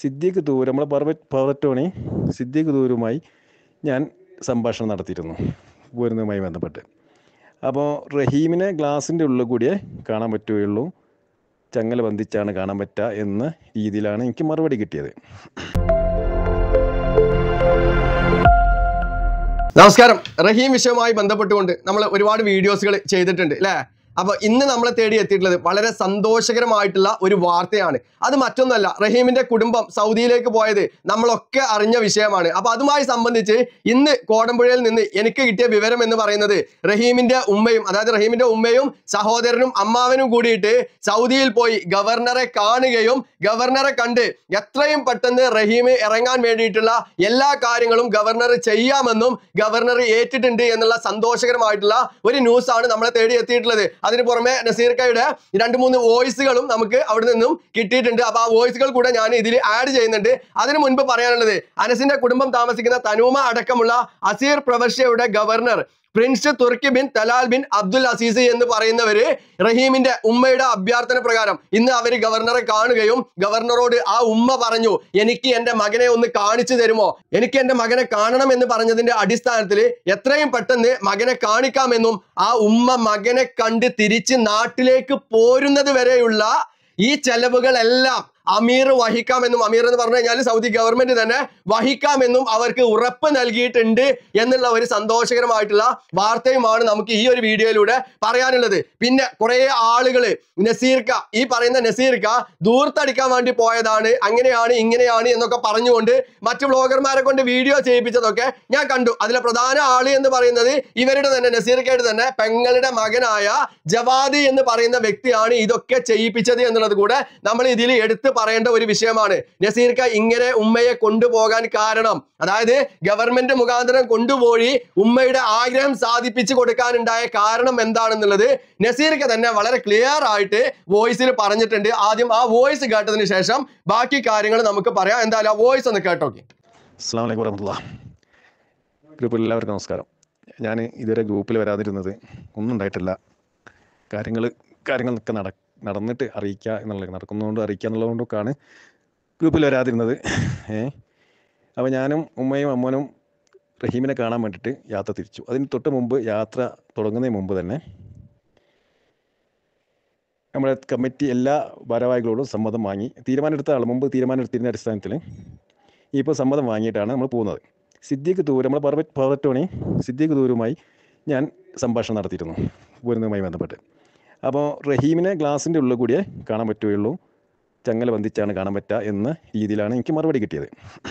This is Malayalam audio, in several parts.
സിദ്ദീഖ് തൂർ നമ്മളെ പർവ പവർട്ടോണി സിദ്ദീഖ് തൂരുമായി ഞാൻ സംഭാഷണം നടത്തിയിരുന്നു പോരുന്നതുമായി ബന്ധപ്പെട്ട് അപ്പോൾ റഹീമിനെ ഗ്ലാസിൻ്റെ ഉള്ളിൽ കൂടിയേ കാണാൻ പറ്റുകയുള്ളൂ ചങ്ങല ബന്ധിച്ചാണ് കാണാൻ പറ്റുക എന്ന രീതിയിലാണ് എനിക്ക് മറുപടി കിട്ടിയത് നമസ്കാരം റഹീം വിഷയവുമായി ബന്ധപ്പെട്ടുകൊണ്ട് നമ്മൾ ഒരുപാട് വീഡിയോസുകൾ ചെയ്തിട്ടുണ്ട് അല്ലേ അപ്പൊ ഇന്ന് നമ്മളെ തേടി എത്തിയിട്ടുള്ളത് വളരെ സന്തോഷകരമായിട്ടുള്ള ഒരു വാർത്തയാണ് അത് മറ്റൊന്നല്ല റഹീമിന്റെ കുടുംബം സൗദിയിലേക്ക് പോയത് നമ്മളൊക്കെ അറിഞ്ഞ വിഷയമാണ് അപ്പൊ അതുമായി സംബന്ധിച്ച് ഇന്ന് കോടമ്പുഴയിൽ നിന്ന് എനിക്ക് കിട്ടിയ വിവരം എന്ന് പറയുന്നത് റഹീമിന്റെ ഉമ്മയും അതായത് റഹീമിന്റെ ഉമ്മയും സഹോദരനും അമ്മാവനും കൂടിയിട്ട് സൗദിയിൽ പോയി ഗവർണറെ കാണുകയും ഗവർണറെ കണ്ട് എത്രയും പെട്ടെന്ന് റഹീം ഇറങ്ങാൻ വേണ്ടിയിട്ടുള്ള എല്ലാ കാര്യങ്ങളും ഗവർണർ ചെയ്യാമെന്നും ഗവർണർ ഏറ്റിട്ടുണ്ട് എന്നുള്ള സന്തോഷകരമായിട്ടുള്ള ഒരു ന്യൂസ് ആണ് നമ്മളെ തേടി എത്തിയിട്ടുള്ളത് അതിന് പുറമെ നസീർക്കയുടെ രണ്ട് മൂന്ന് വോയിസുകളും നമുക്ക് അവിടെ നിന്നും കിട്ടിയിട്ടുണ്ട് അപ്പൊ ആ വോയിസുകൾ കൂടെ ഞാൻ ഇതിൽ ആഡ് ചെയ്യുന്നുണ്ട് അതിനു മുൻപ് പറയാനുള്ളത് അനസിന്റെ കുടുംബം താമസിക്കുന്ന തനൂമ അടക്കമുള്ള അസീർ പ്രവശ്യയുടെ governor prince Turki bin Talal bin Abdul Aziz എന്ന് പറയുന്നവര് റഹീമിന്റെ ഉമ്മയുടെ അഭ്യർത്ഥന പ്രകാരം ഇന്ന് അവര് ഗവർണറെ കാണുകയും ഗവർണറോട് ആ ഉമ്മ പറഞ്ഞു എനിക്ക് എന്റെ മകനെ ഒന്ന് കാണിച്ചു തരുമോ എനിക്ക് എന്റെ മകനെ കാണണം എന്ന് പറഞ്ഞതിന്റെ അടിസ്ഥാനത്തിൽ എത്രയും പെട്ടെന്ന് മകനെ കാണിക്കാമെന്നും ആ ഉമ്മ മകനെ കണ്ട് തിരിച്ച് നാട്ടിലേക്ക് പോരുന്നത് വരെയുള്ള ഈ ചെലവുകളെല്ലാം അമീർ വഹിക്കാമെന്നും അമീർ എന്ന് പറഞ്ഞു കഴിഞ്ഞാൽ സൗദി ഗവൺമെന്റ് തന്നെ വഹിക്കാമെന്നും അവർക്ക് ഉറപ്പ് നൽകിയിട്ടുണ്ട് എന്നുള്ള ഒരു സന്തോഷകരമായിട്ടുള്ള വാർത്തയുമാണ് നമുക്ക് ഈ ഒരു വീഡിയോയിലൂടെ പറയാനുള്ളത് പിന്നെ കുറെ ആളുകള് നസീർക്ക ഈ പറയുന്ന നസീർക്ക ദൂർത്തടിക്കാൻ വേണ്ടി പോയതാണ് അങ്ങനെയാണ് ഇങ്ങനെയാണ് എന്നൊക്കെ പറഞ്ഞുകൊണ്ട് മറ്റു ബ്ലോഗർമാരെ കൊണ്ട് വീഡിയോ ചെയ്യിപ്പിച്ചതൊക്കെ ഞാൻ കണ്ടു അതിലെ പ്രധാന ആള് എന്ന് പറയുന്നത് ഇവരുടെ തന്നെ നസീർക്കയുടെ തന്നെ പെങ്ങളുടെ മകനായ ജവാദി എന്ന് പറയുന്ന വ്യക്തിയാണ് ഇതൊക്കെ ചെയ്യിപ്പിച്ചത് എന്നുള്ളത് കൂടെ നമ്മൾ ഇതിൽ എടുത്തു പറയേണ്ട ഒരു വിഷയമാണ് നസീർക്ക ഇങ്ങനെ ഉമ്മയെ കൊണ്ടുപോകാൻ കാരണം അതായത് ഗവൺമെന്റ് മുഖാന്തരം കൊണ്ടുപോയി ഉമ്മയുടെ ആഗ്രഹം സാധിപ്പിച്ചു കൊടുക്കാനുണ്ടായ കാരണം എന്താണെന്നുള്ളത് നസീർക്ക തന്നെ വളരെ ക്ലിയർ ആയിട്ട് വോയിസിൽ പറഞ്ഞിട്ടുണ്ട് ആദ്യം ആ വോയിസ് കേട്ടതിന് ശേഷം ബാക്കി കാര്യങ്ങൾ നമുക്ക് പറയാം എന്തായാലും ആ വോയിസ് ഒന്ന് കേട്ടോക്കെ അസ്സാം വലൈക്കും വരഹമുല്ല ഗ്രൂപ്പിൽ എല്ലാവർക്കും നമസ്കാരം ഞാൻ ഇതുവരെ ഗ്രൂപ്പിൽ വരാതിരുന്നത് ഒന്നും ഉണ്ടായിട്ടില്ല കാര്യങ്ങൾ കാര്യങ്ങളൊക്കെ നട നടന്നിട്ട് അറിയിക്കുക എന്നുള്ളത് നടക്കുന്നതുകൊണ്ട് അറിയിക്കുക എന്നുള്ളതുകൊണ്ടൊക്കെയാണ് ഗ്രൂപ്പിൽ വരാതിരുന്നത് ഏ അപ്പോൾ ഞാനും ഉമ്മയും അമ്മനും റഹീമിനെ കാണാൻ വേണ്ടിയിട്ട് യാത്ര തിരിച്ചു അതിന് തൊട്ട് മുമ്പ് യാത്ര തുടങ്ങുന്നതിന് മുമ്പ് തന്നെ നമ്മുടെ കമ്മിറ്റി എല്ലാ ഭാരവാഹികളോടും സമ്മതം വാങ്ങി തീരുമാനമെടുത്ത ആൾ മുമ്പ് തീരുമാനമെടുത്തതിൻ്റെ അടിസ്ഥാനത്തിൽ ഇപ്പോൾ സമ്മതം വാങ്ങിയിട്ടാണ് നമ്മൾ പോകുന്നത് സിദ്ദീഖ് തൂർ നമ്മളെ പർവ പവർട്ടോണി സിദ്ദീഖ് തൂരുമായി ഞാൻ സംഭാഷണം നടത്തിയിരുന്നു പോരുന്നതുമായി ബന്ധപ്പെട്ട് അപ്പോൾ റഹീമിനെ ഗ്ലാസിൻ്റെ ഉള്ളിൽ കൂടിയേ കാണാൻ പറ്റുകയുള്ളൂ ചങ്ങല ബന്ധിച്ചാണ് കാണാൻ പറ്റുക എന്ന രീതിയിലാണ് എനിക്ക് മറുപടി കിട്ടിയത്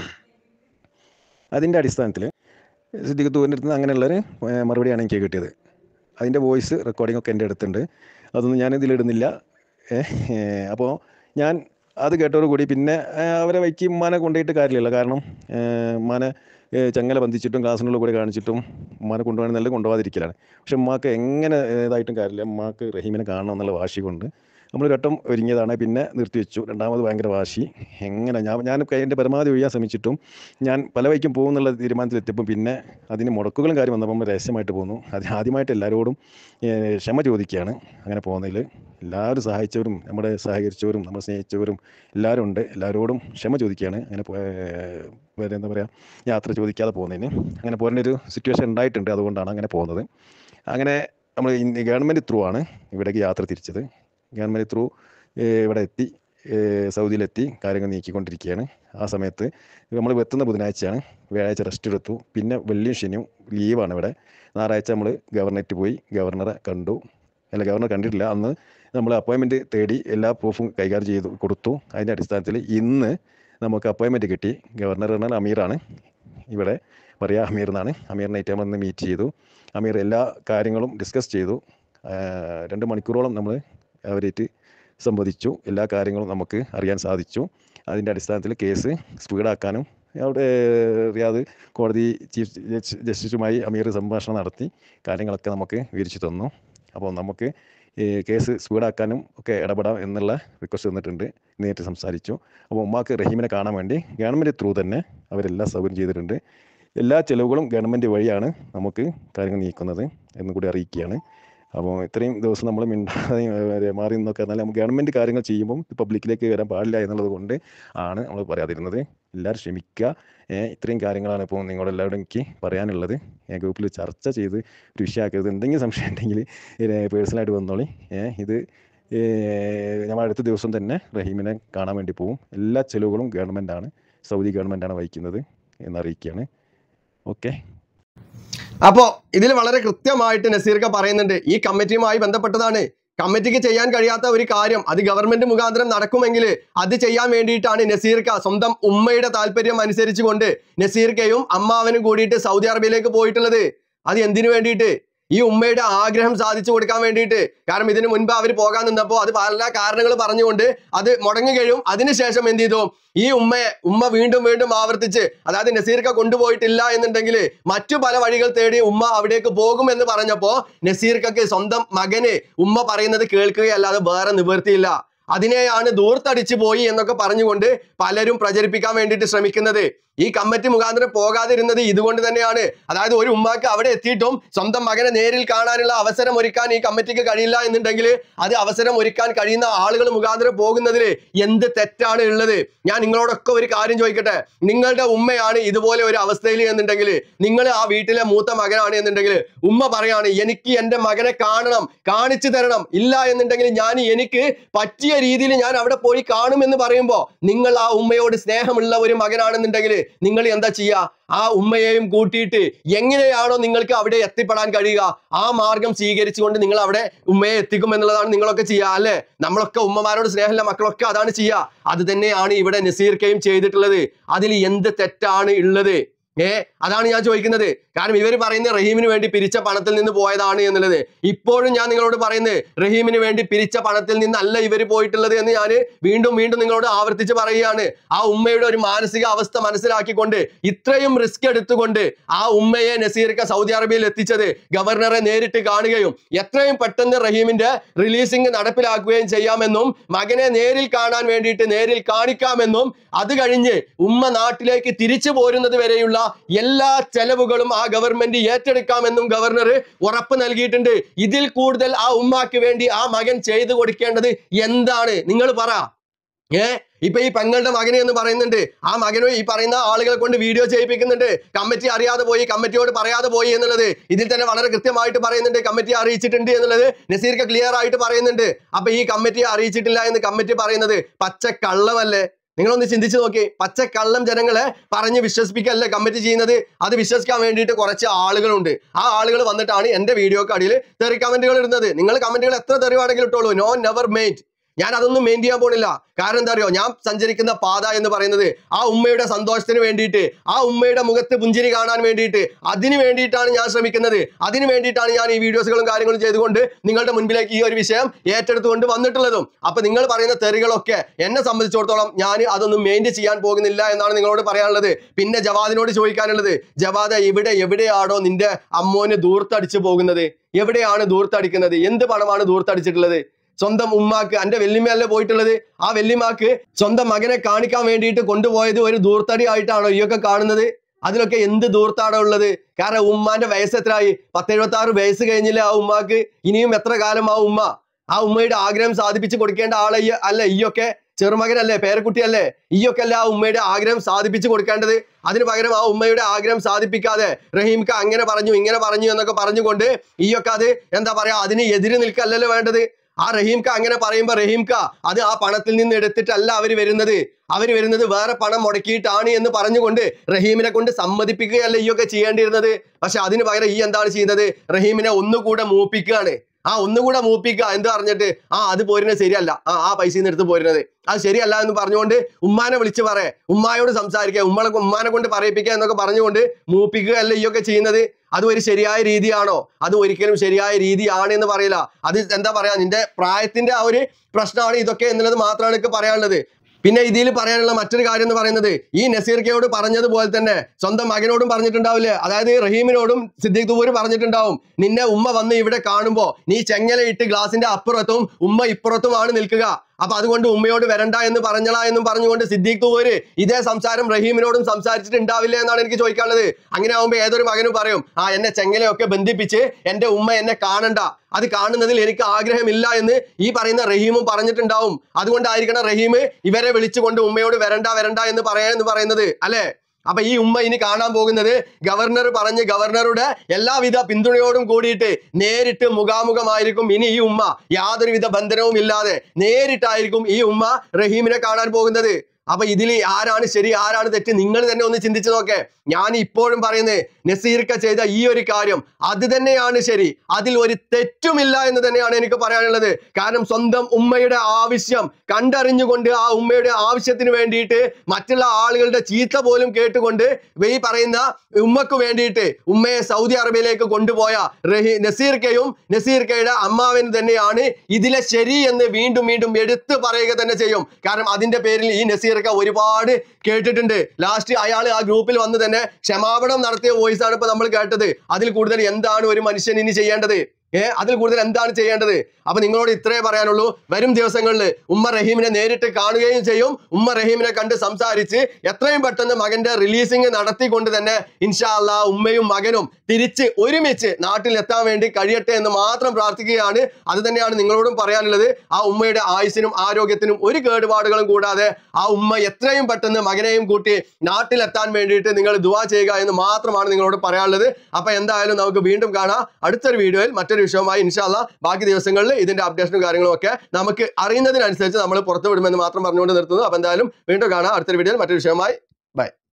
അതിൻ്റെ അടിസ്ഥാനത്തിൽ സിദ്ദീഖ് തൂരിൻ്റെ അടുത്ത് നിന്ന് അങ്ങനെയുള്ളൊരു ഏഹ്, മറുപടിയാണ് എനിക്ക് കിട്ടിയത് അതിൻ്റെ വോയിസ് റെക്കോർഡിംഗ് ഒക്കെ എൻ്റെ അടുത്തുണ്ട് അതൊന്നും ഞാൻ ഇതിലിടുന്നില്ല അപ്പോൾ ഞാൻ അത് കേട്ടോടുകൂടി പിന്നെ ഏഹ്, അവരെ വൈക്ക് ഉമ്മാനെ കൊണ്ടുപോയിട്ട് കാര്യമില്ല കാരണം ഏഹ്, ഉമ്മാനെ ഏഹ്, ചങ്ങല ബന്ധിച്ചിട്ടും ക്ലാസ്സിനുള്ളിൽ കൂടെ കാണിച്ചിട്ടും ഉമ്മാനെ കൊണ്ടുപോകണം നല്ല കൊണ്ടുപോകാതിരിക്കലാണ് പക്ഷെ ഉമ്മാക്ക് എങ്ങനെ ഇതായിട്ടും കാര്യമില്ല ഉമ്മാക്ക് റഹീമിനെ കാണണം എന്നുള്ള വാശി കൊണ്ട് നമ്മൾ ഘട്ടം ഒരുങ്ങിയതാണ് പിന്നെ നിർത്തിവെച്ചു രണ്ടാമത് ഭയങ്കര വാശി എങ്ങനെ ഞാൻ ഞാൻ എൻ്റെ പരമാവധി ഒഴിയാൻ ശ്രമിച്ചിട്ടും ഞാൻ പല വഴിക്കും പോകുന്നുള്ള തീരുമാനത്തിലെത്തിയപ്പോൾ പിന്നെ അതിന് മുടക്കുകളും കാര്യം വന്നപ്പോൾ രഹസ്യമായിട്ട് പോന്നു അതിന് ആദ്യമായിട്ട് എല്ലാവരോടും ഏഹ്, ക്ഷമ ചോദിക്കുകയാണ് അങ്ങനെ പോകുന്നതിൽ എല്ലാവരും സഹായിച്ചവരും നമ്മുടെ സഹകരിച്ചവരും നമ്മളെ സ്നേഹിച്ചവരും എല്ലാവരും ഉണ്ട് എല്ലാവരോടും ക്ഷമ ചോദിക്കുകയാണ് അങ്ങനെ പോയ വേറെ എന്താ പറയുക യാത്ര ചോദിക്കാതെ പോകുന്നതിന് അങ്ങനെ പോരേണ്ട ഒരു സിറ്റുവേഷൻ ഉണ്ടായിട്ടുണ്ട് അതുകൊണ്ടാണ് അങ്ങനെ പോകുന്നത് അങ്ങനെ നമ്മൾ ഗവൺമെൻറ് ത്രൂ ആണ് ഇവിടേക്ക് യാത്ര തിരിച്ചത് ഗവൺമെൻറ് ത്രൂ ഇവിടെ എത്തി ഏഹ് സൗദിയിലെത്തി കാര്യങ്ങൾ നീക്കിക്കൊണ്ടിരിക്കുകയാണ് ആ സമയത്ത് നമ്മൾ എത്തുന്ന ബുധനാഴ്ചയാണ് വ്യാഴാഴ്ച റെസ്റ്റ് എടുത്തു പിന്നെ വെള്ളിയും ശനിയും ലീവാണ് ഇവിടെ ഞായറാഴ്ച നമ്മൾ ഗവർണറേറ്റ് പോയി ഗവർണറെ കണ്ടു അല്ല ഗവർണർ കണ്ടിട്ടില്ല അന്ന് നമ്മൾ അപ്പോയിൻമെൻറ്റ് തേടി എല്ലാ പ്രൂഫും കൈകാര്യം ചെയ്തു കൊടുത്തു അതിൻ്റെ അടിസ്ഥാനത്തിൽ ഇന്ന് നമുക്ക് അപ്പോയിൻമെൻറ്റ് കിട്ടി ഗവർണർ പറഞ്ഞാൽ അമീറാണ് ഇവിടെ പറയാ അമീർ എന്നാണ് അമീറിനായിട്ട് നമ്മൾ ഇന്ന് മീറ്റ് ചെയ്തു അമീർ എല്ലാ കാര്യങ്ങളും ഡിസ്കസ് ചെയ്തു ആ, രണ്ട് മണിക്കൂറോളം നമ്മൾ അവരായിട്ട് സംവദിച്ചു എല്ലാ കാര്യങ്ങളും നമുക്ക് അറിയാൻ സാധിച്ചു അതിൻ്റെ അടിസ്ഥാനത്തിൽ കേസ് സ്പീഡാക്കാനും അവിടെ റിയാദ് കോടതി ചീഫ് ജസ്റ്റി- ജസ്റ്റിസുമായി അമീർ സംഭാഷണം നടത്തി കാര്യങ്ങളൊക്കെ നമുക്ക് വിവരിച്ചു തന്നു അപ്പോൾ നമുക്ക് ഈ കേസ് സ്പീഡാക്കാനും ഒക്കെ ഇടപെടാം എന്നുള്ള റിക്വസ്റ്റ് തന്നിട്ടുണ്ട് നേരിട്ട് സംസാരിച്ചു അപ്പോൾ ഉമ്മാക്ക് റഹീമിനെ കാണാൻ വേണ്ടി ഗവൺമെൻറ് ത്രൂ തന്നെ അവരെല്ലാം സൗകര്യം ചെയ്തിട്ടുണ്ട് എല്ലാ ചിലവുകളും ഗവൺമെൻറ് വഴിയാണ് നമുക്ക് കാര്യങ്ങൾ നീക്കുന്നത് എന്നും കൂടി അറിയിക്കുകയാണ് അപ്പോൾ ഇത്രയും ദിവസം നമ്മൾ മിണ്ടാതെ ഏ, മാറി നിന്നൊക്കെ എന്നാൽ നമുക്ക് ഗവൺമെൻറ് കാര്യങ്ങൾ ചെയ്യുമ്പം പബ്ലിക്കിലേക്ക് വരാൻ പാടില്ല എന്നുള്ളത് കൊണ്ട് ആണ് നമ്മൾ പറയാതിരുന്നത് എല്ലാവരും ക്ഷമിക്കുക ഏ, ഇത്രയും കാര്യങ്ങളാണ് ഇപ്പോൾ നിങ്ങളെല്ലാവരും എനിക്ക് പറയാനുള്ളത് ഗ്രൂപ്പിൽ ചർച്ച ചെയ്ത് ഒരു വിഷയമാക്കരുത് എന്തെങ്കിലും സംശയം ഉണ്ടെങ്കിൽ പേഴ്സണലായിട്ട് വന്നോളി ഏ, ഇത് ഏ, നമ്മൾ അടുത്ത ദിവസം തന്നെ റഹീമിനെ കാണാൻ വേണ്ടി പോകും എല്ലാ ചിലവുകളും ഗവൺമെൻറ്റാണ് സൗദി ഗവൺമെൻറ്റാണ് വഹിക്കുന്നത് എന്നറിയിക്കുകയാണ് ഓക്കെ അപ്പോ ഇതിൽ വളരെ കൃത്യമായിട്ട് നസീർക്ക പറയുന്നുണ്ട് ഈ കമ്മിറ്റിയുമായി ബന്ധപ്പെട്ടതാണ് കമ്മിറ്റിക്ക് ചെയ്യാൻ കഴിയാത്ത ഒരു കാര്യം അത് ഗവൺമെന്റ് മുഖാന്തരം നടക്കുമെങ്കിൽ അത് ചെയ്യാൻ വേണ്ടിയിട്ടാണ് നസീർക്ക സ്വന്തം ഉമ്മയുടെ താല്പര്യം അനുസരിച്ചുകൊണ്ട് നസീർക്കയും അമ്മാവനും കൂടിയിട്ട് സൗദി അറേബ്യയിലേക്ക് പോയിട്ടുള്ളത് അത് എന്തിനു വേണ്ടിയിട്ട് ഈ ഉമ്മയുടെ ആഗ്രഹം സാധിച്ചു കൊടുക്കാൻ വേണ്ടിയിട്ട് കാരണം ഇതിനു മുൻപ് അവർ പോകാൻ നിന്നപ്പോൾ അത് പല കാരണങ്ങൾ പറഞ്ഞുകൊണ്ട് അത് മുടങ്ങുകയും അതിനുശേഷം എന്ത് ചെയ്തു ഈ ഉമ്മയെ ഉമ്മ വീണ്ടും വീണ്ടും ആവർത്തിച്ച് അതായത് നസീർക്ക കൊണ്ടുപോയിട്ടില്ല എന്നുണ്ടെങ്കിൽ മറ്റു പല വഴികൾ തേടി ഉമ്മ അവിടേക്ക് പോകുമെന്ന് പറഞ്ഞപ്പോ നസീർക്കക്ക് സ്വന്തം മകന് ഉമ്മ പറയുന്നത് കേൾക്കുകയല്ലാതെ വേറെ നിവൃത്തിയില്ല അതിനെയാണ് ദൂർത്തടിച്ചു പോയി എന്നൊക്കെ പറഞ്ഞുകൊണ്ട് പലരും പ്രചരിപ്പിക്കാൻ വേണ്ടിയിട്ട് ശ്രമിക്കുന്നത് ഈ കമ്മിറ്റി മുഖാന്തരം പോകാതിരുന്നത് ഇതുകൊണ്ട് തന്നെയാണ് അതായത് ഒരു ഉമ്മാക്ക് അവിടെ എത്തിയിട്ടും സ്വന്തം മകനെ നേരിൽ കാണാനുള്ള അവസരം ഒരുക്കാൻ ഈ കമ്മിറ്റിക്ക് കഴിയില്ല എന്നുണ്ടെങ്കിൽ അത് അവസരം ഒരുക്കാൻ കഴിയുന്ന ആളുകൾ മുഖാന്തരം പോകുന്നതിൽ എന്ത് തെറ്റാണ് ഉള്ളത് ഞാൻ നിങ്ങളോടൊക്കെ ഒരു കാര്യം ചോദിക്കട്ടെ നിങ്ങളുടെ ഉമ്മയാണ് ഇതുപോലെ ഒരു അവസ്ഥയിൽ എന്നുണ്ടെങ്കിൽ നിങ്ങൾ ആ വീട്ടിലെ മൂത്ത മകനാണ് എന്നുണ്ടെങ്കിൽ ഉമ്മ പറയാണ് എനിക്ക് എൻ്റെ മകനെ കാണണം കാണിച്ചു തരണം ഇല്ല എന്നുണ്ടെങ്കിൽ ഞാൻ എനിക്ക് പറ്റിയ രീതിയിൽ ഞാൻ അവിടെ പോയി കാണുമെന്ന് പറയുമ്പോൾ നിങ്ങൾ ആ ഉമ്മയോട് സ്നേഹമുള്ള ഒരു മകനാണെന്നുണ്ടെങ്കിൽ നിങ്ങൾ എന്താ ചെയ്യുക ആ ഉമ്മയെയും കൂട്ടിയിട്ട് എങ്ങനെയാണോ നിങ്ങൾക്ക് അവിടെ എത്തിപ്പെടാൻ കഴിയുക ആ മാർഗം സ്വീകരിച്ചുകൊണ്ട് നിങ്ങൾ അവിടെ ഉമ്മയെ എത്തിക്കും എന്നുള്ളതാണ് നിങ്ങളൊക്കെ ചെയ്യുക അല്ലെ നമ്മളൊക്കെ ഉമ്മമാരോട് സ്നേഹമുള്ള മക്കളൊക്കെ അതാണ് ചെയ്യുക അത് തന്നെയാണ് ഇവിടെ നസീർക്കയും ചെയ്തിട്ടുള്ളത് അതിൽ എന്ത് തെറ്റാണ് ഉള്ളത് ഏ അതാണ് ഞാൻ ചോദിക്കുന്നത് കാരണം ഇവർ പറയുന്നത് റഹീമിന് വേണ്ടി പിരിച്ച പണത്തിൽ നിന്ന് പോയതാണ് എന്നുള്ളത് ഇപ്പോഴും ഞാൻ നിങ്ങളോട് പറയുന്നത് റഹീമിന് വേണ്ടി പിരിച്ച പണത്തിൽ നിന്നല്ല ഇവർ പോയിട്ടുള്ളത് എന്ന് ഞാൻ വീണ്ടും വീണ്ടും നിങ്ങളോട് ആവർത്തിച്ച് പറയുകയാണ് ആ ഉമ്മയുടെ ഒരു മാനസിക അവസ്ഥ മനസ്സിലാക്കിക്കൊണ്ട് ഇത്രയും റിസ്ക് എടുത്തുകൊണ്ട് ആ ഉമ്മയെ നസീർക്ക സൗദി അറേബ്യയിൽ എത്തിച്ചത് ഗവർണറെ നേരിട്ട് കാണുകയും എത്രയും പെട്ടെന്ന് റഹീമിന്റെ റിലീസിംഗ് നടപ്പിലാക്കുകയും ചെയ്യാമെന്നും മകനെ നേരിൽ കാണാൻ വേണ്ടിയിട്ട് നേരിൽ കാണിക്കാമെന്നും അത് കഴിഞ്ഞ് ഉമ്മ നാട്ടിലേക്ക് തിരിച്ചു പോരുന്നത് വരെയുള്ള എല്ലാ ചെലവുകളും ആ ഗവൺമെന്റ് ഏറ്റെടുക്കാമെന്നും ഗവർണർ ഉറപ്പ് നൽകിയിട്ടുണ്ട് ഇതിൽ കൂടുതൽ ആ ഉമ്മാക്ക് വേണ്ടി ആ മകൻ ചെയ്തു കൊടുക്കേണ്ടത് എന്താണ് നിങ്ങൾ പറ ഏ ഇപ്പൊ ഈ പെങ്ങളുടെ മകനെ എന്ന് പറയുന്നുണ്ട് ആ മകനും ഈ പറയുന്ന ആളുകളെ കൊണ്ട് വീഡിയോ ചെയ്യിപ്പിക്കുന്നുണ്ട് കമ്മിറ്റി അറിയാതെ പോയി കമ്മിറ്റിയോട് പറയാതെ പോയി എന്നുള്ളത് ഇതിൽ തന്നെ വളരെ കൃത്യമായിട്ട് പറയുന്നുണ്ട് കമ്മിറ്റി അറിയിച്ചിട്ടുണ്ട് എന്നുള്ളത് നസീർക്ക് ക്ലിയർ ആയിട്ട് പറയുന്നുണ്ട് അപ്പൊ ഈ കമ്മിറ്റി അറിയിച്ചിട്ടില്ല എന്ന് കമ്മിറ്റി പറയുന്നത് പച്ച കള്ളമല്ലേ നിങ്ങളൊന്ന് ചിന്തിച്ചു നോക്കി പച്ച കള്ളം ജനങ്ങളെ പറഞ്ഞ് വിശ്വസിപ്പിക്കല്ലേ കമ്മിറ്റി ചെയ്യുന്നത് അത് വിശ്വസിക്കാൻ വേണ്ടിയിട്ട് കുറച്ച് ആളുകളുണ്ട് ആ ആളുകൾ വന്നിട്ടാണ് എന്റെ വീഡിയോക്ക് അടിയിൽ തെറി കമന്റുകൾ ഇടുന്നത് നിങ്ങൾ കമന്റുകൾ എത്ര തെറി വേണമെങ്കിലും ഇട്ടോളൂ നോ നെവർ മെയ്റ്റ് ഞാൻ അതൊന്നും മെയിൻ ചെയ്യാൻ പോണില്ല കാരണം എന്താ അറിയോ ഞാൻ സഞ്ചരിക്കുന്ന പാത എന്ന് പറയുന്നത് ആ ഉമ്മയുടെ സന്തോഷത്തിന് വേണ്ടിയിട്ട് ആ ഉമ്മയുടെ മുഖത്ത് പുഞ്ചിരി കാണാൻ വേണ്ടിയിട്ട് അതിന് വേണ്ടിയിട്ടാണ് ഞാൻ ശ്രമിക്കുന്നത് അതിന് വേണ്ടിയിട്ടാണ് ഞാൻ ഈ വീഡിയോസുകളും കാര്യങ്ങളും ചെയ്തുകൊണ്ട് നിങ്ങളുടെ മുൻപിലേക്ക് ഈ ഒരു വിഷയം ഏറ്റെടുത്തുകൊണ്ട് വന്നിട്ടുള്ളതും അപ്പൊ നിങ്ങൾ പറയുന്ന തെറികളൊക്കെ എന്നെ സംബന്ധിച്ചിടത്തോളം ഞാൻ അതൊന്നും മെയിൻറ്റ് ചെയ്യാൻ പോകുന്നില്ല എന്നാണ് നിങ്ങളോട് പറയാനുള്ളത് പിന്നെ ജവാദിനോട് ചോദിക്കാനുള്ളത് ജവാദ ഇവിടെ എവിടെയാണോ നിന്റെ അമ്മോന് ദൂർത്തടിച്ചു പോകുന്നത് എവിടെയാണ് ദൂർത്തടിക്കുന്നത് എന്ത് പണമാണ് ദൂർത്തടിച്ചിട്ടുള്ളത് സ്വന്തം ഉമ്മാക്ക് എന്റെ വെല്ലിമ്മയല്ലേ പോയിട്ടുള്ളത് ആ വെല്ലിമാക്ക് സ്വന്തം മകനെ കാണിക്കാൻ വേണ്ടിയിട്ട് കൊണ്ടുപോയത് ഒരു ദൂർത്തടി ആയിട്ടാണോ ഈയൊക്കെ കാണുന്നത് അതിലൊക്കെ എന്ത് ദൂർത്താണോ ഉള്ളത് കാരണം ഉമ്മാന്റെ വയസ്സ് എത്രയായി പത്തെഴുപത്തി ആറ് വയസ്സ് കഴിഞ്ഞില്ലേ ആ ഉമ്മാക്ക് ഇനിയും എത്ര കാലം ആ ഉമ്മ ആ ഉമ്മയുടെ ആഗ്രഹം സാധിപ്പിച്ച് കൊടുക്കേണ്ട ആളെ ഈ- അല്ല ഈയൊക്കെ ചെറുമകനല്ലേ പേരക്കുട്ടിയല്ലേ ഈയൊക്കെ അല്ലേ ആ ഉമ്മയുടെ ആഗ്രഹം സാധിപ്പിച്ച് കൊടുക്കേണ്ടത് അതിന് പകരം ആ ഉമ്മയുടെ ആഗ്രഹം സാധിപ്പിക്കാതെ റഹീംക്ക് അങ്ങനെ പറഞ്ഞു ഇങ്ങനെ പറഞ്ഞു എന്നൊക്കെ പറഞ്ഞുകൊണ്ട് ഈയൊക്കെ അത് എന്താ പറയാ അതിന് എതിര് നിൽക്കല്ലല്ലോ വേണ്ടത് ആ റഹീംക്ക അങ്ങനെ പറയുമ്പോ റഹീംക്ക അത് ആ പണത്തിൽ നിന്ന് എടുത്തിട്ടല്ല അവർ വരുന്നത് അവർ വരുന്നത് വേറെ പണം മുടക്കിയിട്ടാണ് എന്ന് പറഞ്ഞുകൊണ്ട് റഹീമിനെ കൊണ്ട് സമ്മതിപ്പിക്കുകയല്ല ഈ ഒക്കെ ചെയ്യേണ്ടിയിരുന്നത് പക്ഷെ അതിന് പകരം ഈ എന്താണ് ചെയ്യുന്നത് റഹീമിനെ ഒന്നുകൂടെ മൂപ്പിക്കുകയാണ് ആ ഒന്നുകൂടെ മൂപ്പിക്കുക എന്ത് പറഞ്ഞിട്ട് ആ അത് പോരുന്നത് ശരിയല്ല ആ ആ പൈസ എടുത്ത് പോരുന്നത് അത് ശരിയല്ല എന്ന് പറഞ്ഞുകൊണ്ട് ഉമ്മാനെ വിളിച്ച് പറയേ ഉമ്മായോട് സംസാരിക്കുക ഉമ്മളെ ഉമ്മാനെ കൊണ്ട് പറയിപ്പിക്കുക എന്നൊക്കെ പറഞ്ഞുകൊണ്ട് മൂപ്പിക്കുകയല്ല ഈ ഒക്കെ ചെയ്യുന്നത് അത് ഒരു ശരിയായ രീതിയാണോ അത് ഒരിക്കലും ശരിയായ രീതിയാണ് എന്ന് പറയില്ല അത് എന്താ പറയാ നിന്റെ പ്രായത്തിന്റെ ആ ഒരു പ്രശ്നമാണ് ഇതൊക്കെ എന്നുള്ളത് മാത്രമാണ് എനിക്ക് പറയാനുള്ളത് പിന്നെ ഇതിൽ പറയാനുള്ള മറ്റൊരു കാര്യം എന്ന് പറയുന്നത് ഈ നസീർക്കയോട് പറഞ്ഞതുപോലെ തന്നെ സ്വന്തം മകനോടും പറഞ്ഞിട്ടുണ്ടാവില്ലേ അതായത് റഹീമിനോടും സിദ്ദീഖ് ദുബൂര് പറഞ്ഞിട്ടുണ്ടാവും നിന്നെ ഉമ്മ വന്ന് ഇവിടെ കാണുമ്പോ നീ ചെങ്ങലയിട്ട് ഗ്ലാസിന്റെ അപ്പുറത്തും ഉമ്മ ഇപ്പുറത്തുമാണ് നിൽക്കുക അപ്പൊ അതുകൊണ്ട് ഉമ്മയോട് വരണ്ട എന്ന് പറഞ്ഞളാ എന്നും പറഞ്ഞുകൊണ്ട് സിദ്ദീഖ് തൂര് ഇതേ സംസാരം റഹീമിനോടും സംസാരിച്ചിട്ടുണ്ടാവില്ല എന്നാണ് എനിക്ക് ചോദിക്കാനുള്ളത് അങ്ങനെ ആവുമ്പോ ഏതൊരു മകനും പറയും ആ എന്നെ ചെങ്ങലയൊക്കെ ബന്ധിപ്പിച്ച് എന്റെ ഉമ്മ എന്നെ കാണണ്ട അത് കാണുന്നതിൽ എനിക്ക് ആഗ്രഹമില്ല എന്ന് ഈ പറയുന്ന റഹീമും പറഞ്ഞിട്ടുണ്ടാവും അതുകൊണ്ടായിരിക്കണം റഹീം ഇവരെ വിളിച്ചുകൊണ്ട് ഉമ്മയോട് വരണ്ട വരണ്ട എന്ന് പറയാ എന്ന് പറയുന്നത് അല്ലെ അപ്പൊ ഈ ഉമ്മ ഇനി കാണാൻ പോകുന്നത് ഗവർണർ പറഞ്ഞ് ഗവർണറുടെ എല്ലാവിധ പിന്തുണയോടും കൂടിയിട്ട് നേരിട്ട് മുഖാമുഖമായിരിക്കും ഇനി ഈ ഉമ്മ യാതൊരുവിധ ബന്ധനവും ഇല്ലാതെ നേരിട്ടായിരിക്കും ഈ ഉമ്മ റഹീമിനെ കാണാൻ പോകുന്നത് അപ്പൊ ഇതിൽ ആരാണ് ശരി ആരാണ് തെറ്റ് നിങ്ങൾ തന്നെ ഒന്ന് ചിന്തിച്ചു നോക്കേ ഞാൻ ഇപ്പോഴും പറയുന്നത് നസീർക്ക ചെയ്ത ഈ ഒരു കാര്യം അത് തന്നെയാണ് ശരി അതിൽ ഒരു തെറ്റുമില്ല എന്ന് തന്നെയാണ് എനിക്ക് പറയാനുള്ളത് കാരണം സ്വന്തം ഉമ്മയുടെ ആവശ്യം കണ്ടറിഞ്ഞുകൊണ്ട് ആ ഉമ്മയുടെ ആവശ്യത്തിന് വേണ്ടിയിട്ട് മറ്റുള്ള ആളുകളുടെ ചീത്ത പോലും കേട്ടുകൊണ്ട് ഈ പറയുന്ന ഉമ്മക്ക് വേണ്ടിയിട്ട് ഉമ്മയെ സൗദി അറേബ്യയിലേക്ക് കൊണ്ടുപോയ റഹി നസീർക്കയും നസീർക്കയുടെ അമ്മാവന് തന്നെയാണ് ഇതിലെ ശരി എന്ന് വീണ്ടും വീണ്ടും എടുത്തു പറയുക തന്നെ ചെയ്യും കാരണം അതിന്റെ പേരിൽ ഈ നസീർക്ക ഒരുപാട് കേട്ടിട്ടുണ്ട് ലാസ്റ്റ് അയാൾ ആ ഗ്രൂപ്പിൽ വന്ന് തന്നെ ക്ഷമാപണം നടത്തിയ വോയിസ് ആണ് ഇപ്പൊ നമ്മൾ കേട്ടത് അതിൽ കൂടുതൽ എന്താണ് ഒരു മനുഷ്യൻ ഇനി ചെയ്യേണ്ടത് ഏ അതിൽ കൂടുതൽ എന്താണ് ചെയ്യേണ്ടത് അപ്പൊ നിങ്ങളോട് ഇത്രേ പറയാനുള്ളൂ വരും ദിവസങ്ങളിൽ ഉമ്മ റഹീമിനെ നേരിട്ട് കാണുകയും ചെയ്യും ഉമ്മ റഹീമിനെ കണ്ട് സംസാരിച്ച് എത്രയും പെട്ടെന്ന് മകന്റെ റിലീസിങ് നടത്തിക്കൊണ്ട് തന്നെ ഇൻഷാ അല്ലാ ഉമ്മയും മകനും തിരിച്ച് ഒരുമിച്ച് നാട്ടിൽ എത്താൻ വേണ്ടി കഴിയട്ടെ എന്ന് മാത്രം പ്രാർത്ഥിക്കുകയാണ് അത് തന്നെയാണ് നിങ്ങളോടും പറയാനുള്ളത് ആ ഉമ്മയുടെ ആയുസിനും ആരോഗ്യത്തിനും ഒരു കേടുപാടുകളും കൂടാതെ ആ ഉമ്മ എത്രയും പെട്ടെന്ന് മകനെയും കൂട്ടി നാട്ടിലെത്താൻ വേണ്ടിയിട്ട് നിങ്ങൾ ദുവാ ചെയ്യുക എന്ന് മാത്രമാണ് നിങ്ങളോട് പറയാനുള്ളത് അപ്പൊ എന്തായാലും നമുക്ക് വീണ്ടും കാണാം അടുത്തൊരു വീഡിയോയിൽ മറ്റൊരു വിഷയവുമായി ഇൻഷാല്ല ബാക്കി ദിവസങ്ങളിൽ ഇതിന്റെ അപ്ഡേഷനും കാര്യങ്ങളും ഒക്കെ നമുക്ക് അറിയുന്നതിനനുസരിച്ച് നമ്മൾ പുറത്തു വിടുമെന്ന് മാത്രം പറഞ്ഞുകൊണ്ട് നിർത്തുന്നു അപ്പൊ എന്തായാലും വീണ്ടും കാണാം അടുത്തൊരു വീഡിയോയിൽ മറ്റൊരു വിഷയമായി ബൈ